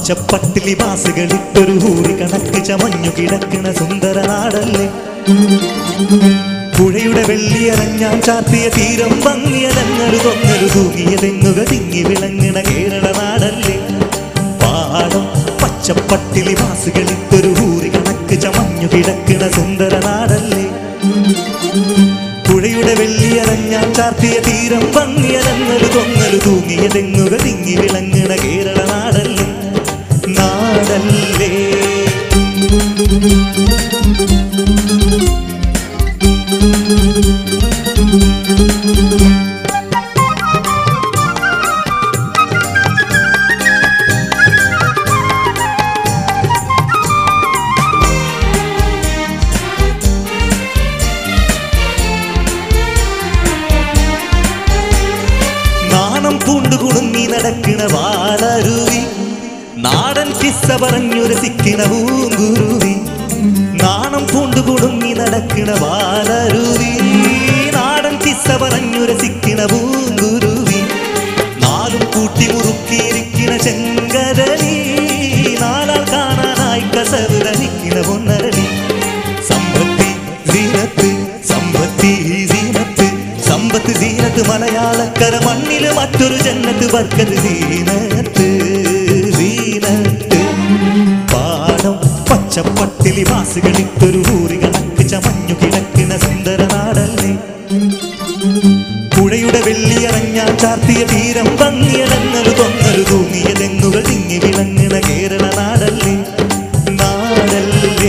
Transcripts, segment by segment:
പച്ചപ്പട്ടിലി വാസുകളിട്ടൊരു ഊറി കണക്ക് ചമഞ്ഞു കിടക്കണ സുന്ദര നാടല്ലേ പുഴയുടെ വെള്ളിയറഞ്ഞാൻ ചാർത്തിയ തീരം ഭംഗിയലങ്ങലു തൊങ്ങലു തൂങ്ങിയ തെങ്ങുക തിങ്ങി വിളങ്ങണ കേരള നാടല്ലേ പാടം പച്ചപ്പട്ടിലി വാസുകളിട്ടൊരു ഊറി കണക്ക് ചമഞ്ഞു കിടക്കണ സുന്ദര നാടല്ലേ പുഴയുടെ വെള്ളിയറഞ്ഞാൻ ചാർത്തിയ തീരം ഭംഗിയലങ്ങലു തൊങ്ങലു തൂങ്ങിയ തെങ്ങുക തിങ്ങി വിളങ്ങണ കേരള നാടല്ലേ നാടല്ലേ നാണം പൂണ്ടു കുടുങ്ങി നടക്കണ വാളരുവി നാടൻ കിസ്സ പറഞ്ഞു രസിക്കണ പൂങ്കുരുവി നാണം പൂണ്ടു കുടുങ്ങി നടക്കണ വാളരുവി നാടൻ കിസ്സ പറഞ്ഞു രസിക്കണ പൂങ്കുരുവി നാലും കൂട്ടി മുറുക്കിയിരിക്കണ ചെങ്കരളി നാലാൾ കാണാനായി കസവ് ധരിക്കണ പൊന്നരളി സമ്പത്തി സീനത്ത് സമ്പത്തി സീനത്ത് സമ്പത്ത് സീനത്ത് മലയാളക്കര മണ്ണില് മറ്റൊരു ജന്നത്ത് വർക്കത്ത് സീനത്ത് സീനത്ത് പാടം പച്ചപ്പട്ടിലി വാസുകളിട്ടൊരു ഊറി കണക്ക് ചമഞ്ഞു കിടക്കണ സുന്ദര നാടല്ലേ പുഴയുടെ വെള്ളിയറഞ്ഞാൻ ചാർത്തിയ തീരം ഭംഗിയടങ്ങലു തൊങ്ങലു തൂങ്ങിയ തെങ്ങുകൾ തിങ്ങി വിളങ്ങണ കേരള നാടല്ലേ നാടല്ലേ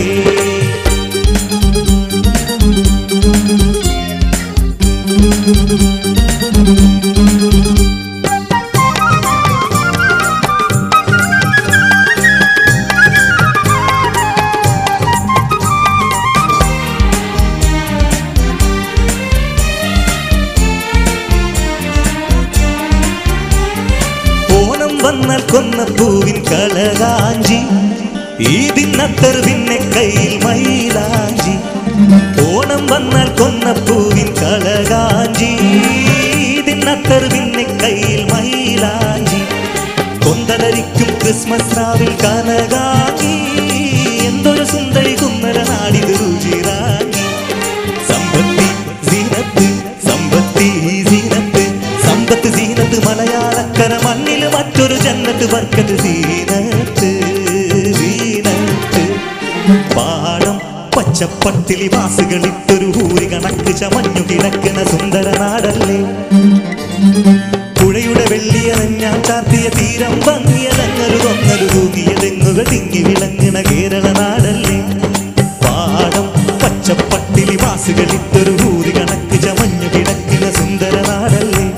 ഓണം വന്നാൽ കൊന്ന പൂവിൻ കളകാഞ്ചി ഈ ദിന്നത്തർ പിന്നെ കയ്യിൽ മൈലാഞ്ചി ഓണം വന്നാൽ കൊന്ന പൂവിൻ കളകാഞ്ചി ഈ ദിന്നത്തർ പിന്നെ കയ്യിൽ മൈലാഞ്ചി കൊന്തലരിക്കും ക്രിസ്മസ് രാവിൽ കനകാങ്ങി എന്തൊരു സുന്ദരി കുന്നര നാടിത് രുചിറാങ്ങി സമ്പത്തി സീനത്ത് സമ്പത്തി സീനത്ത് സമ്പത്ത് സീനത്ത് മലയാളക്കര മണ്ണില് മറ്റൊരു ജന്നത്ത് വർക്കത്ത് സീനത്ത് സീനത്ത് പാടം പച്ചപ്പട്ടിലി വാസുകളിട്ടൊരു ഊരി കണക്ക് ചമഞ്ഞു കിടക്കണ സുന്ദര നാടല്ലേ പുഴയുടെ വെള്ളിയറഞ്ഞാൻ ചാർത്തിയ തീരം ഭംഗിയലങ്ങലു തൊങ്ങലു തൂങ്ങിയ തെങ്ങുകൾ തിങ്ങി വിളങ്ങണ കേരള നാടല്ലേ പാടം പച്ചപ്പട്ടിലി വാസുകളിട്ടൊരു ഊരി കണക്ക് ചമഞ്ഞു കിടക്കണ സുന്ദര നാടല്ലേ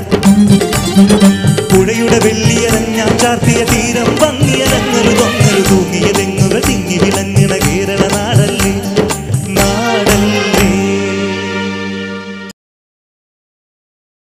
പുഴയുടെ വെള്ളിയറഞ്ഞാൻ ചാർത്തിയ തീരം ഭംഗിയലങ്ങലു തൊങ്ങലു തൂങ്ങിയ തെങ്ങുകൾ